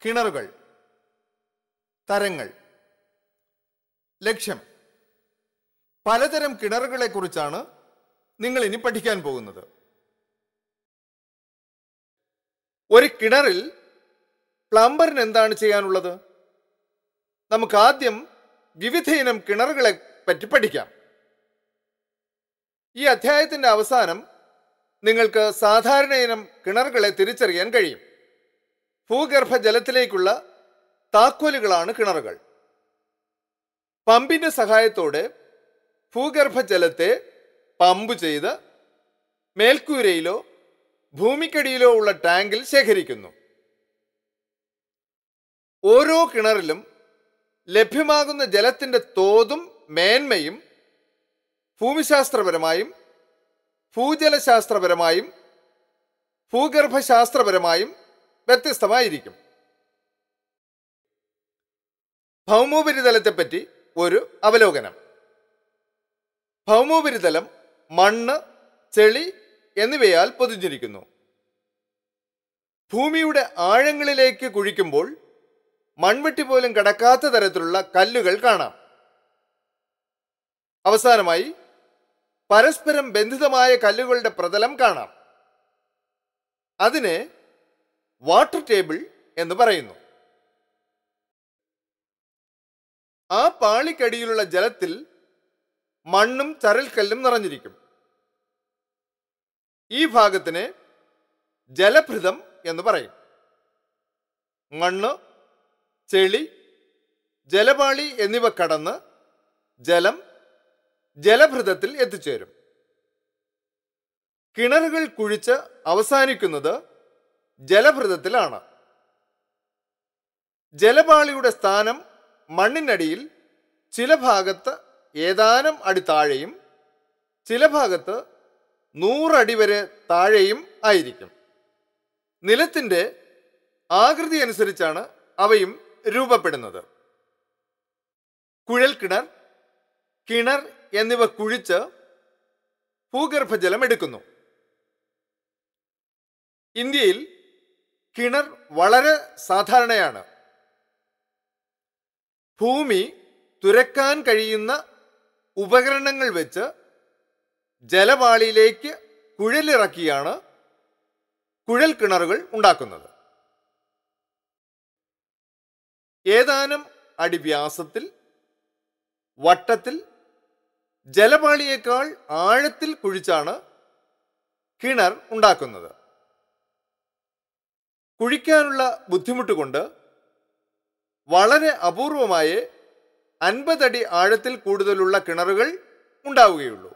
കിണറുകൾ തരങ്ങൾ ലക്ഷ്യം പലതരം കിണറുകളെ കുറിച്ചാണ് നിങ്ങൾ ഇനി പഠിക്കാൻ പോകുന്നത് ഒരു കിണറിൽ പ്ലംബറിന് എന്താണ് ചെയ്യാനുള്ളത് നമുക്ക് ആദ്യം വിവിധ ഇനം കിണറുകളെ പറ്റി പഠിക്കാം ഈ അധ്യായത്തിന്റെ അവസാനം നിങ്ങൾക്ക് സാധാരണ ഇനം കിണറുകളെ തിരിച്ചറിയാൻ കഴിയും ഭൂഗർഭ ജലത്തിലേക്കുള്ള താക്കോലുകളാണ് കിണറുകൾ പമ്പിന്റെ സഹായത്തോടെ ഭൂഗർഭ ജലത്തെ പമ്പ് ചെയ്ത് മേൽക്കൂരയിലോ ഭൂമിക്കടിയിലോ ഉള്ള ടാങ്കിൽ ശേഖരിക്കുന്നു ഓരോ കിണറിലും ലഭ്യമാകുന്ന ജലത്തിന്റെ തോതും മേന്മയും ഭൂമിശാസ്ത്രപരമായും ഭൂജലശാസ്ത്രപരമായും ഭൂഗർഭശാസ്ത്രപരമായും വ്യത്യസ്തമായിരിക്കും ഭൗമോപരിതലത്തെപ്പറ്റി ഒരു അവലോകനം ഭൗമോപരിതലം മണ്ണ് ചെളി എന്നിവയാൽ പൊതിഞ്ഞിരിക്കുന്നു ഭൂമിയുടെ ആഴങ്ങളിലേക്ക് കുഴിക്കുമ്പോൾ മൺവെട്ടി പോലും കടക്കാത്ത തരത്തിലുള്ള കല്ലുകൾ കാണാം അവസാനമായി പരസ്പരം ബന്ധിതമായ കല്ലുകളുടെ പ്രതലം കാണാം അതിനെ വാട്ടർ ടേബിൾ എന്ന് പറയുന്നു ആ പാളിക്കടിയിലുള്ള ജലത്തിൽ മണ്ണും ചരൽക്കല്ലും നിറഞ്ഞിരിക്കും ഈ ഭാഗത്തിന് ജലഭൃതം എന്ന് പറയും മണ്ണ് ചെളി ജലപാളി എന്നിവ കടന്ന് ജലം ജലഭൃതത്തിൽ എത്തിച്ചേരും കിണറുകൾ കുഴിച്ച് അവസാനിക്കുന്നത് ജലഭൃതത്തിലാണ് ജലപാളിയുടെ സ്ഥാനം മണ്ണിനടിയിൽ ചില ഭാഗത്ത് ഏതാനും അടി താഴെയും ചില ഭാഗത്ത് നൂറടി വരെ താഴെയും ആയിരിക്കും നിലത്തിന്റെ ആകൃതി അനുസരിച്ചാണ് അവയും രൂപപ്പെടുന്നത് കുഴൽ കിണർ കിണർ എന്നിവ കുഴിച്ച് ഭൂഗർഭജലം എടുക്കുന്നു ഇന്ത്യയിൽ കിണർ വളരെ സാധാരണയാണ് ഭൂമി തുരക്കാൻ കഴിയുന്ന ഉപകരണങ്ങൾ വെച്ച് ജലപാളിയിലേക്ക് കുഴലിറക്കിയാണ് കുഴൽ കിണറുകൾ ഉണ്ടാക്കുന്നത് ഏതാനും അടി വ്യാസത്തിൽ വട്ടത്തിൽ ജലപാളിയേക്കാൾ ആഴത്തിൽ കുഴിച്ചാണ് കിണർ ഉണ്ടാക്കുന്നത് കുഴിക്കാനുള്ള ബുദ്ധിമുട്ട് കൊണ്ട് വളരെ അപൂർവമായേ അൻപതടി ആഴത്തിൽ കൂടുതലുള്ള കിണറുകൾ ഉണ്ടാവുകയുള്ളൂ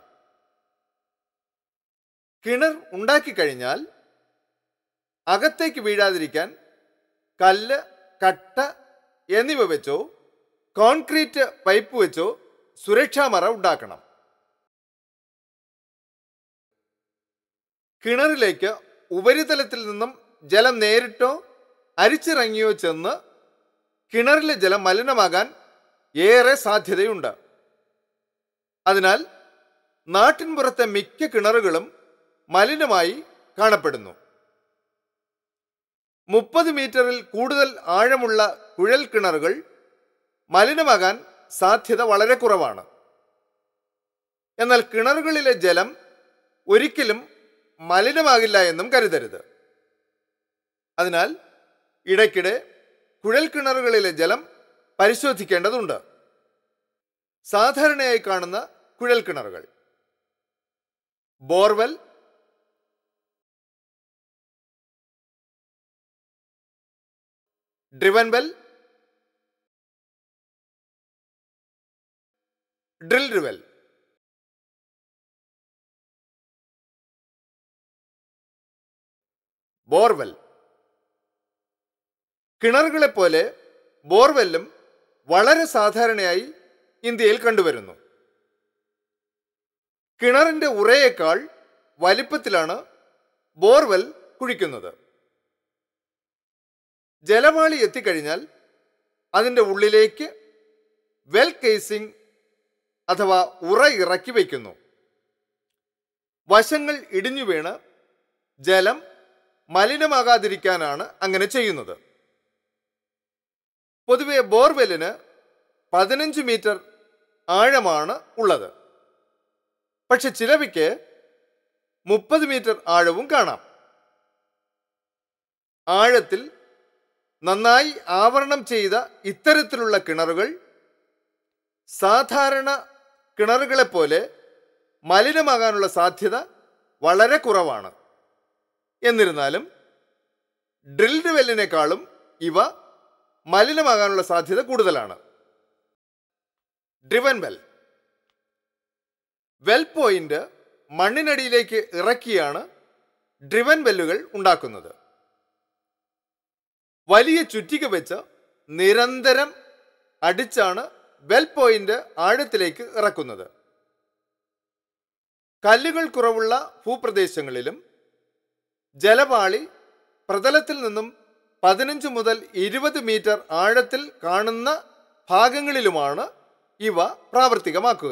കിണർ ഉണ്ടാക്കിക്കഴിഞ്ഞാൽ അകത്തേക്ക് വീഴാതിരിക്കാൻ കല്ല് കട്ട എന്നിവ വെച്ചോ കോൺക്രീറ്റ് പൈപ്പ് വെച്ചോ സുരക്ഷാമറ ഉണ്ടാക്കണം കിണറിലേക്ക് ഉപരിതലത്തിൽ നിന്നും ജലം നേരിട്ടോ അരിച്ചിറങ്ങിയോ ചെന്ന് കിണറിലെ ജലം മലിനമാകാൻ ഏറെ സാധ്യതയുണ്ട് അതിനാൽ നാട്ടിൻപുറത്തെ മിക്ക കിണറുകളും മലിനമായി കാണപ്പെടുന്നു മുപ്പത് മീറ്ററിൽ കൂടുതൽ ആഴമുള്ള കുഴൽ കിണറുകൾ മലിനമാകാൻ സാധ്യത വളരെ കുറവാണ് എന്നാൽ കിണറുകളിലെ ജലം ഒരിക്കലും മലിനമാകില്ല എന്നും കരുതരുത് അതിനാൽ ഇടയ്ക്കിടെ കുഴൽ കിണറുകളിലെ ജലം പരിശോധിക്കേണ്ടതുണ്ട് സാധാരണയായി കാണുന്ന കുഴൽ കിണറുകൾ borewell driven well drill well borewell കിണറുകളെ പോലെ ബോർവെല്ലും വളരെ സാധാരണയായി ഇന്ത്യയിൽ കണ്ടുവരുന്നു കിണറിന്റെ ഉറയേക്കാൾ വലിപ്പത്തിലാണ് ബോർവെൽ കുഴിക്കുന്നത് ജലപാളി എത്തിക്കഴിഞ്ഞാൽ അതിൻ്റെ ഉള്ളിലേക്ക് വെൽ കേസിംഗ് അഥവാ ഉറ ഇറക്കി വയ്ക്കുന്നു വശങ്ങൾ ഇടിഞ്ഞു വീണ് ജലം മലിനമാകാതിരിക്കാനാണ് അങ്ങനെ ചെയ്യുന്നത് പൊതുവെ ബോർവെല്ലിന് പതിനഞ്ച് മീറ്റർ ആഴമാണ് ഉള്ളത് പക്ഷെ ചിലവയ്ക്ക് മുപ്പത് മീറ്റർ ആഴവും കാണാം ആഴത്തിൽ നന്നായി ആവരണം ചെയ്ത ഇത്തരത്തിലുള്ള കിണറുകൾ സാധാരണ കിണറുകളെ പോലെ മലിനമാകാനുള്ള സാധ്യത വളരെ കുറവാണ് എന്നിരുന്നാലും ഡ്രിൽഡ് വെല്ലിനേക്കാളും ഇവ മലിനമാകാനുള്ള സാധ്യത കൂടുതലാണ് ഡ്രിവൻ വെൽ വെൽ പോയിന്റ് മണ്ണിനടിയിലേക്ക് ഇറക്കിയാണ് ഡ്രിവൻ വെല്ലുകൾ ഉണ്ടാക്കുന്നത് വലിയ ചുറ്റിക വെച്ച് നിരന്തരം അടിച്ചാണ് വെൽ പോയിന്റ് ആഴത്തിലേക്ക് ഇറക്കുന്നത് കല്ലുകൾ കുറവുള്ള ഭൂപ്രദേശങ്ങളിലും ജലപാളി പ്രതലത്തിൽ നിന്നും പതിനഞ്ച് മുതൽ ഇരുപത് മീറ്റർ ആഴത്തിൽ കാണുന്ന ഭാഗങ്ങളിലുമാണ് ഇവ പ്രാവർത്തികമാക്കുക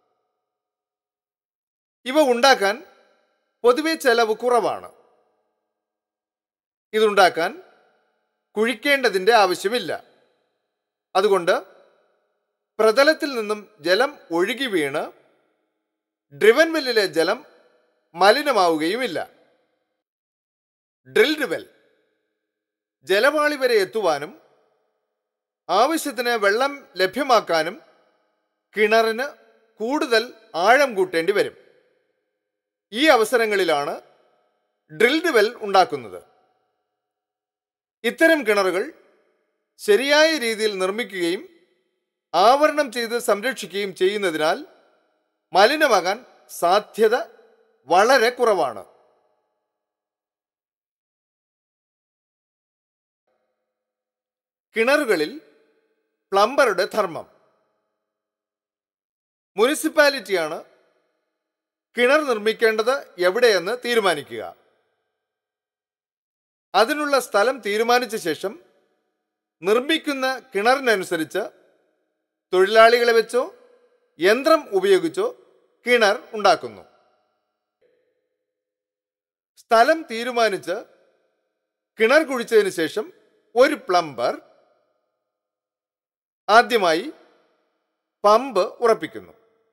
ഇവ ഉണ്ടാക്കാൻ പൊതുവെ ചെലവ് കുറവാണ് ഇതുണ്ടാക്കാൻ കുഴിക്കേണ്ടതിൻ്റെ ആവശ്യമില്ല അതുകൊണ്ട് പ്രതലത്തിൽ നിന്നും ജലം ഒഴുകി വീണ് ഡ്രിവൻ വെല്ലിലെ ജലം മലിനമാവുകയുമില്ല ഡ്രിൽഡ് വെൽ ജലപാളി വരെ എത്തുവാനും ആവശ്യത്തിന് വെള്ളം ലഭ്യമാക്കാനും കിണറിന് കൂടുതൽ ആഴം കൂട്ടേണ്ടി വരും ഈ അവസരങ്ങളിലാണ് ഡ്രിൽഡ് വെൽ ഉണ്ടാക്കുന്നത് ഇത്തരം കിണറുകൾ ശരിയായ രീതിയിൽ നിർമ്മിക്കുകയും ആവരണം ചെയ്ത് സംരക്ഷിക്കുകയും ചെയ്യുന്നതിനാൽ മലിനമാകാൻ സാധ്യത വളരെ കുറവാണ് കിണറുകളിൽ പ്ലംബറുടെ ധർമ്മം മുനിസിപ്പാലിറ്റിയാണ് കിണർ നിർമ്മിക്കേണ്ടത് എവിടെയെന്ന് തീരുമാനിക്കുക അതിനുള്ള സ്ഥലം തീരുമാനിച്ച ശേഷം നിർമ്മിക്കുന്ന കിണറിനനുസരിച്ച് തൊഴിലാളികളെ വെച്ചോ യന്ത്രം ഉപയോഗിച്ചോ കിണർ ഉണ്ടാക്കുന്നു സ്ഥലം തീരുമാനിച്ച് കിണർ കുഴിച്ചതിന് ശേഷം ഒരു പ്ലംബർ ആദ്യമായി പമ്പ് ഉറപ്പിക്കുന്നു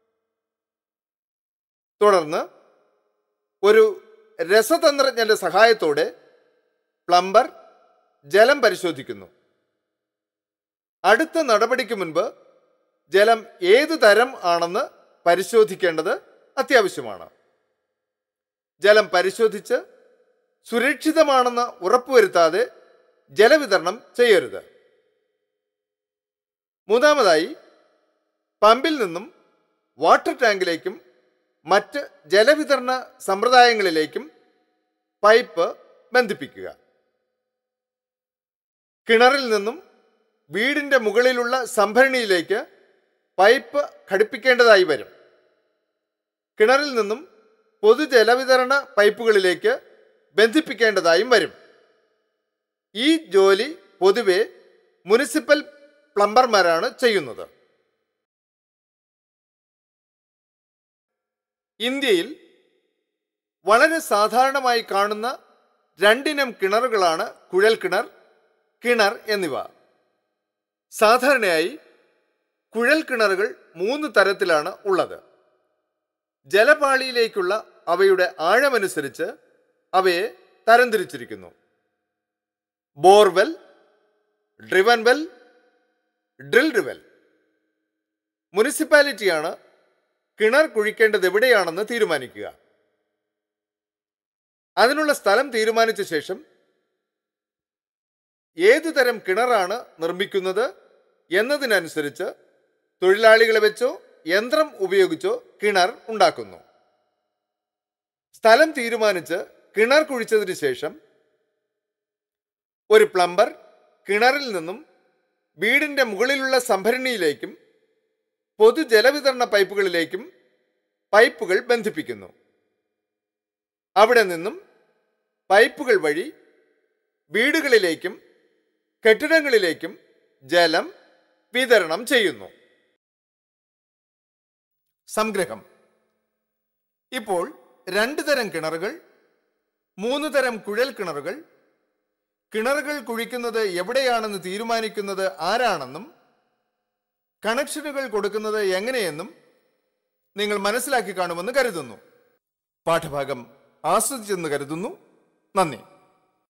തുടർന്ന് ഒരു രസതന്ത്രജ്ഞന്റെ സഹായത്തോടെ പ്ലംബർ ജലം പരിശോധിക്കുന്നു അടുത്ത നടപടിക്ക് മുൻപ് ജലം ഏതു തരം ആണെന്ന് പരിശോധിക്കേണ്ടത് അത്യാവശ്യമാണ് ജലം പരിശോധിച്ച് സുരക്ഷിതമാണെന്ന് ഉറപ്പുവരുത്താതെ ജലവിതരണം ചെയ്യരുത് മൂന്നാമതായി പമ്പിൽ നിന്നും വാട്ടർ ടാങ്കിലേക്കും മറ്റ് ജലവിതരണ സമ്പ്രദായങ്ങളിലേക്കും പൈപ്പ് ബന്ധിപ്പിക്കുക കിണറിൽ നിന്നും വീടിന്റെ മുകളിലുള്ള സംഭരണിയിലേക്ക് പൈപ്പ് ഘടിപ്പിക്കേണ്ടതായി വരും കിണറിൽ നിന്നും പൊതുജലവിതരണ പൈപ്പുകളിലേക്ക് ബന്ധിപ്പിക്കേണ്ടതായും വരും ഈ ജോലി പൊതുവെ മുനിസിപ്പൽ പ്ലംബർമാരാണ് ചെയ്യുന്നത് ഇന്ത്യയിൽ വളരെ സാധാരണമായി കാണുന്ന രണ്ടിനം കിണറുകളാണ് കുഴൽ കിണർ കിണർ എന്നിവ സാധാരണയായി കുഴൽ കിണറുകൾ മൂന്ന് തരത്തിലാണ് ഉള്ളത് ജലപാളിയിലേക്കുള്ള അവയുടെ ആഴമനുസരിച്ച് അവയെ തരംതിരിച്ചിരിക്കുന്നു borewell driven well drilled well മുനിസിപ്പാലിറ്റിയാണ് കിണർ കുഴിക്കേണ്ടത് എവിടെയാണെന്ന് തീരുമാനിക്കുക അതിനുള്ള സ്ഥലം തീരുമാനിച്ച ശേഷം ഏതു തരം കിണറാണ് നിർമ്മിക്കുന്നത് എന്നതിനനുസരിച്ച് തൊഴിലാളികളെ വെച്ചോ യന്ത്രം ഉപയോഗിച്ചോ കിണർ ഉണ്ടാക്കുന്നു സ്ഥലം തീരുമാനിച്ച് കിണർ കുഴിച്ചതിന് ശേഷം ഒരു പ്ലംബർ കിണറിൽ നിന്നും വീടിന്റെ മുകളിലുള്ള സംഭരണിയിലേക്കും പൊതുജലവിതരണ പൈപ്പുകളിലേക്കും പൈപ്പുകൾ ബന്ധിപ്പിക്കുന്നു അവിടെ നിന്നും പൈപ്പുകൾ വഴി വീടുകളിലേക്കും കെട്ടിടങ്ങളിലേക്കും ജലം വിതരണം ചെയ്യുന്നു സംഗ്രഹം ഇപ്പോൾ രണ്ട് തരം കിണറുകൾ മൂന്ന് തരം കുഴൽ കിണറുകൾ കിണറുകൾ കുഴിക്കുന്നത് എവിടെയാണെന്ന് തീരുമാനിക്കുന്നത് ആരാണെന്നും കണക്ഷനുകൾ കൊടുക്കുന്നത് എങ്ങനെയെന്നും നിങ്ങൾ മനസ്സിലാക്കി കാണുമെന്ന് കരുതുന്നു പാഠഭാഗം ആസ്വദിച്ചെന്ന് കരുതുന്നു നന്ദി